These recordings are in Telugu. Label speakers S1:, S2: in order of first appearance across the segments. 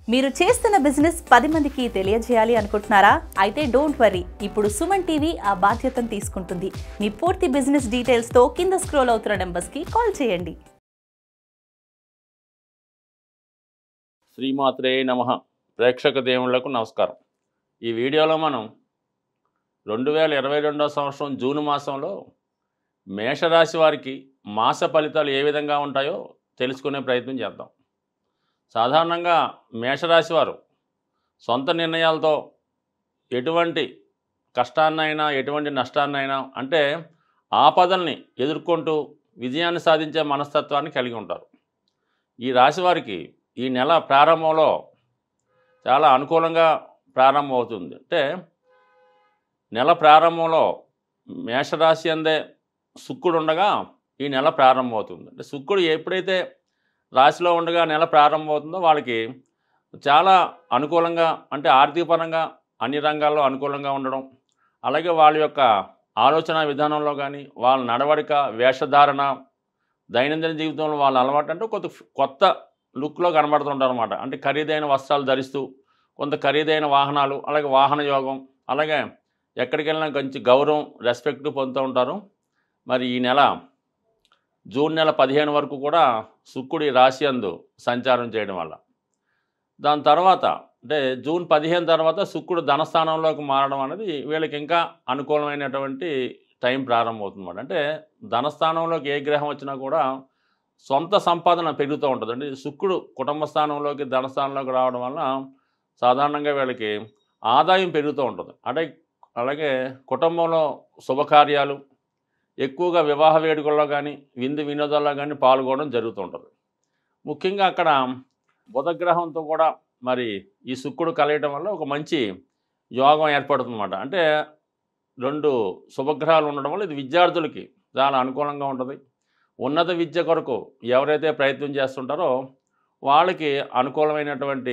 S1: మీరు చేస్తున్న బిజినెస్ పది మందికి తెలియజేయాలి అనుకుంటున్నారా అయితే డోంట్ వరీ ఇప్పుడు సుమన్ టీవీ ఆ బాధ్యతను తీసుకుంటుంది మీ పూర్తి బిజినెస్ డీటెయిల్స్తో కింద స్క్రోల్ అవుతున్న నెంబర్స్కి కాల్ చేయండి
S2: శ్రీమాత్రే నమ ప్రేక్షక దేవుళ్లకు నమస్కారం ఈ వీడియోలో మనం రెండు వేల ఇరవై రెండవ సంవత్సరం జూన్ మాసంలో మేషరాశి వారికి మాస ఫలితాలు ఏ విధంగా ఉంటాయో తెలుసుకునే ప్రయత్నం చేద్దాం సాధారణంగా మేషరాశి వారు సొంత నిర్ణయాలతో ఎటువంటి కష్టాన్నైనా ఎటువంటి నష్టాన్నైనా అంటే ఆపదల్ని ఎదుర్కొంటూ విజయాన్ని సాధించే మనస్తత్వాన్ని కలిగి ఉంటారు ఈ రాశి వారికి ఈ నెల ప్రారంభంలో చాలా అనుకూలంగా ప్రారంభమవుతుంది అంటే నెల ప్రారంభంలో మేషరాశి అందే శుక్రుడు ఉండగా ఈ నెల ప్రారంభమవుతుంది అంటే శుక్రుడు ఎప్పుడైతే రాశిలో ఉండగా నెల ప్రారంభమవుతుందో వాళ్ళకి చాలా అనుకూలంగా అంటే ఆర్థికపరంగా అన్ని రంగాల్లో అనుకూలంగా ఉండడం అలాగే వాళ్ళ యొక్క ఆలోచన విధానంలో కానీ వాళ్ళ నడవడిక వేషధారణ దైనందిన జీవితంలో వాళ్ళ అలవాటు అంటే కొత్త కొత్త లుక్లో కనబడుతుంటారు అనమాట అంటే ఖరీదైన వస్త్రాలు ధరిస్తూ కొంత ఖరీదైన వాహనాలు అలాగే వాహన యోగం అలాగే ఎక్కడికి వెళ్ళినా మంచి గౌరవం రెస్పెక్ట్ పొందుతూ ఉంటారు మరి ఈ నెల జూన్ నెల పదిహేను వరకు కూడా శుక్రుడి రాశి అందు సంచారం చేయడం వల్ల దాని తర్వాత అంటే జూన్ పదిహేను తర్వాత శుక్రుడు ధనస్థానంలోకి మారడం అనేది వీళ్ళకి ఇంకా అనుకూలమైనటువంటి టైం ప్రారంభమవుతుందన్నమాట అంటే ధనస్థానంలోకి ఏ గ్రహం వచ్చినా కూడా సొంత సంపాదన పెరుగుతూ ఉంటుంది అంటే శుక్రుడు కుటుంబ స్థానంలోకి ధనస్థానంలోకి రావడం వల్ల సాధారణంగా వీళ్ళకి ఆదాయం పెరుగుతూ ఉంటుంది అంటే అలాగే కుటుంబంలో శుభకార్యాలు ఎక్కువగా వివాహ వేడుకల్లో కానీ విందు వినోదాల్లో కానీ పాల్గొనడం జరుగుతూ ఉంటుంది ముఖ్యంగా అక్కడ బుధగ్రహంతో కూడా మరి ఈ శుక్రుడు కలయటం వల్ల ఒక మంచి యోగం ఏర్పడుతుందన్నమాట అంటే రెండు శుభగ్రహాలు ఉండడం వల్ల ఇది విద్యార్థులకి చాలా అనుకూలంగా ఉంటుంది ఉన్నత విద్య కొరకు ఎవరైతే ప్రయత్నం చేస్తుంటారో వాళ్ళకి అనుకూలమైనటువంటి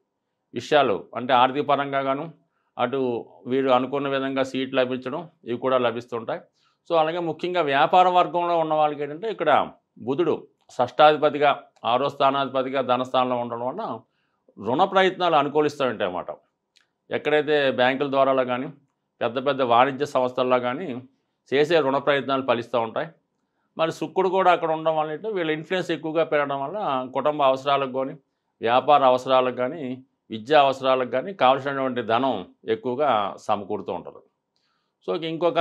S2: విషయాలు అంటే ఆర్థిక పరంగా గాను అటు వీరు అనుకున్న విధంగా సీట్ లభించడం ఇవి కూడా లభిస్తుంటాయి సో అలాగే ముఖ్యంగా వ్యాపార వర్గంలో ఉన్న వాళ్ళకి ఏంటంటే ఇక్కడ బుధుడు షష్టాధిపతిగా ఆరో స్థానాధిపతిగా ధనస్థానంలో ఉండడం వల్ల రుణ ప్రయత్నాలు అనుకూలిస్తూ ఉంటాయి అన్నమాట ఎక్కడైతే బ్యాంకుల ద్వారా కానీ పెద్ద పెద్ద వాణిజ్య సంస్థల్లో కానీ చేసే రుణ ప్రయత్నాలు ఫలిస్తూ ఉంటాయి మరి శుక్రుడు కూడా అక్కడ ఉండడం వల్ల ఏంటంటే వీళ్ళ ఇన్ఫ్లుయెన్స్ ఎక్కువగా పెరగడం వల్ల కుటుంబ అవసరాలకు కానీ వ్యాపార అవసరాలకు కానీ విద్యా అవసరాలకు కానీ కావలసినటువంటి ధనం ఎక్కువగా సమకూరుతూ ఉంటుంది సో ఇంకొక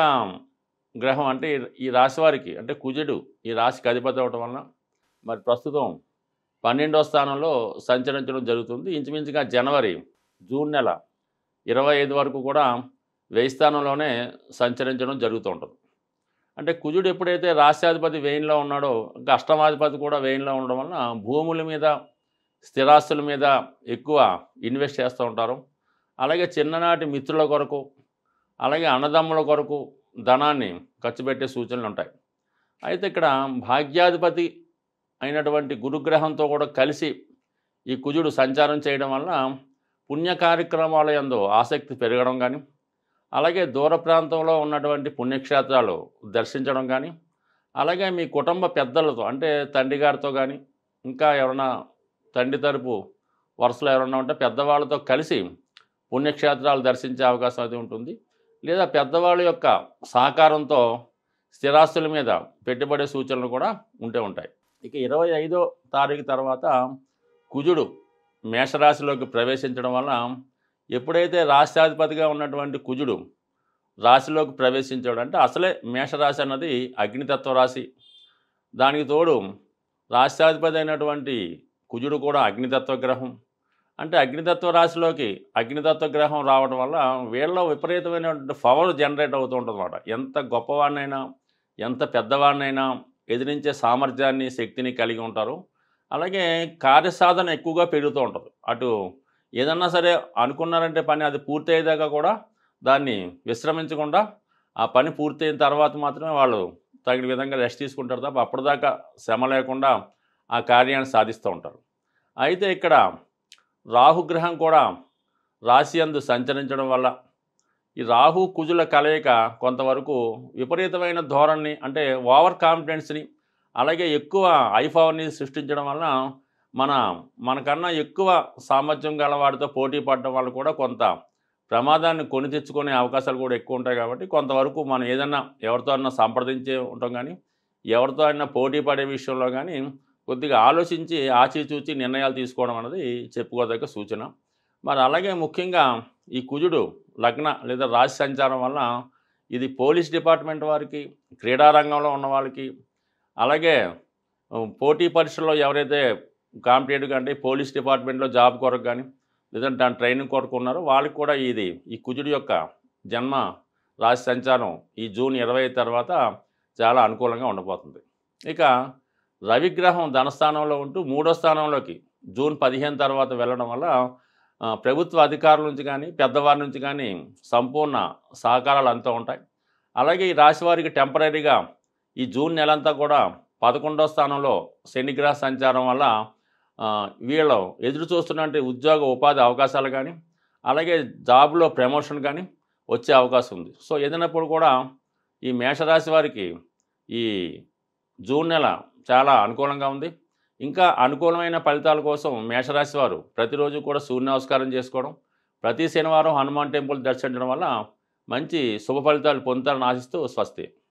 S2: గ్రహం అంటే ఈ రాశి వారికి అంటే కుజుడు ఈ రాశికి అధిపతి అవటం వలన మరి ప్రస్తుతం పన్నెండో స్థానంలో సంచరించడం జరుగుతుంది ఇంచుమించుగా జనవరి జూన్ నెల ఇరవై ఐదు వరకు కూడా వెయ్యి స్థానంలోనే సంచరించడం జరుగుతూ ఉంటుంది అంటే కుజుడు ఎప్పుడైతే రాష్ట్రాధిపతి వేయిన్లో ఉన్నాడో ఇంకా అష్టమాధిపతి కూడా వేయిన్లో ఉండడం వలన భూముల మీద స్థిరాస్తుల మీద ఎక్కువ ఇన్వెస్ట్ చేస్తూ ఉంటారు అలాగే చిన్ననాటి మిత్రుల కొరకు అలాగే అన్నదమ్ముల కొరకు ధనాన్ని ఖర్చు పెట్టే సూచనలు ఉంటాయి అయితే ఇక్కడ భాగ్యాధిపతి అయినటువంటి గురుగ్రహంతో కూడా కలిసి ఈ కుజుడు సంచారం చేయడం వల్ల పుణ్య కార్యక్రమాల యందు ఆసక్తి పెరగడం కానీ అలాగే దూర ప్రాంతంలో ఉన్నటువంటి పుణ్యక్షేత్రాలు దర్శించడం కానీ అలాగే మీ కుటుంబ పెద్దలతో అంటే తండ్రి గారితో కానీ ఇంకా ఎవరైనా తండ్రి తరపు వరుసలో ఎవరైనా ఉంటే పెద్దవాళ్ళతో కలిసి పుణ్యక్షేత్రాలు దర్శించే అవకాశం అది ఉంటుంది లేదా పెద్దవాళ్ళ యొక్క సహకారంతో స్థిరాస్తుల మీద పెట్టుబడి సూచనలు కూడా ఉంటే ఉంటాయి ఇక ఇరవై ఐదో తారీఖు తర్వాత కుజుడు మేషరాశిలోకి ప్రవేశించడం వల్ల ఎప్పుడైతే రాష్ట్రాధిపతిగా ఉన్నటువంటి కుజుడు రాశిలోకి ప్రవేశించాడు అంటే అసలే మేషరాశి అన్నది అగ్నితత్వ రాశి దానికి తోడు రాష్ట్రాధిపతి అయినటువంటి కుజుడు కూడా అగ్నితత్వ గ్రహం అంటే అగ్నితత్వ రాశిలోకి అగ్నితత్వ గ్రహం రావడం వల్ల వీళ్ళలో విపరీతమైనటువంటి పవర్ జనరేట్ అవుతూ ఉంటుంది ఎంత గొప్పవాడినైనా ఎంత పెద్దవాడినైనా ఎదిరించే సామర్థ్యాన్ని శక్తిని కలిగి ఉంటారు అలాగే కార్యసాధన ఎక్కువగా పెరుగుతూ ఉంటుంది అటు ఏదన్నా సరే అనుకున్నారంటే పని అది పూర్తి అయ్యేదాకా కూడా దాన్ని విశ్రమించకుండా ఆ పని పూర్తయిన తర్వాత మాత్రమే వాళ్ళు తగిన విధంగా రెస్ట్ తీసుకుంటారు తప్ప అప్పటిదాకా శ్రమ లేకుండా ఆ కార్యాన్ని సాధిస్తూ ఉంటారు అయితే ఇక్కడ రాహుగ్రహం కూడా రాశి అందు సంచరించడం వల్ల ఈ రాహు కుజుల కలయిక కొంతవరకు విపరీతమైన ధోరణి అంటే ఓవర్ కాన్ఫిడెన్స్ని అలాగే ఎక్కువ ఐఫవర్ని సృష్టించడం వలన మన మనకన్నా ఎక్కువ సామర్థ్యం గల వాడితో పోటీ పడడం వల్ల కూడా కొంత ప్రమాదాన్ని కొని తెచ్చుకునే అవకాశాలు కూడా ఎక్కువ ఉంటాయి కాబట్టి కొంతవరకు మనం ఏదన్నా ఎవరితో అన్నా సంప్రదించే ఉంటాం కానీ ఎవరితో అయినా పోటీ పడే విషయంలో కానీ కొద్దిగా ఆలోచించి ఆచితూచి నిర్ణయాలు తీసుకోవడం అనేది చెప్పుకోదగ్గ సూచన మరి అలాగే ముఖ్యంగా ఈ కుజుడు లగ్న లేదా రాశి సంచారం వల్ల ఇది పోలీస్ డిపార్ట్మెంట్ వారికి క్రీడా రంగంలో ఉన్న వాళ్ళకి అలాగే ఉమ్, పోటీ పరీక్షల్లో ఎవరైతే కాంపిటేటివ్గా అంటే పోలీస్ డిపార్ట్మెంట్లో జాబ్ కొరకు కానీ లేదంటే దాని ట్రైనింగ్ కొరకు ఉన్నారో వాళ్ళకి కూడా ఇది ఈ కుజుడు యొక్క జన్మ రాశి సంచారం ఈ జూన్ ఇరవై తర్వాత చాలా అనుకూలంగా ఉండబోతుంది ఇక రవిగ్రహం ధనస్థానంలో ఉంటూ మూడో స్థానంలోకి జూన్ పదిహేను తర్వాత వెళ్ళడం వల్ల ఆ, ప్రభుత్వ అధికారుల నుంచి కానీ పెద్దవారి నుంచి కానీ సంపూర్ణ సహకారాలు అంతా ఉంటాయి అలాగే ఈ రాశి వారికి టెంపరీగా ఈ జూన్ నెలంతా కూడా పదకొండో స్థానంలో శనిగ్రహ సంచారం వల్ల ఆ, వీళ్ళు ఎదురు చూస్తున్నటువంటి ఉద్యోగ ఉపాధి అవకాశాలు కానీ అలాగే జాబ్లో ప్రమోషన్ కానీ వచ్చే అవకాశం ఉంది సో ఏదైనప్పుడు కూడా ఈ మేషరాశి వారికి ఈ జూన్ నెల చాలా అనుకూలంగా ఉంది ఇంకా అనుకూలమైన ఫలితాల కోసం మేషరాశి వారు ప్రతిరోజు కూడా సూర్య నమస్కారం చేసుకోవడం ప్రతి శనివారం హనుమాన్ టెంపుల్ దర్శించడం వల్ల మంచి శుభ ఫలితాలు పొందుతారని ఆశిస్తూ స్వస్తి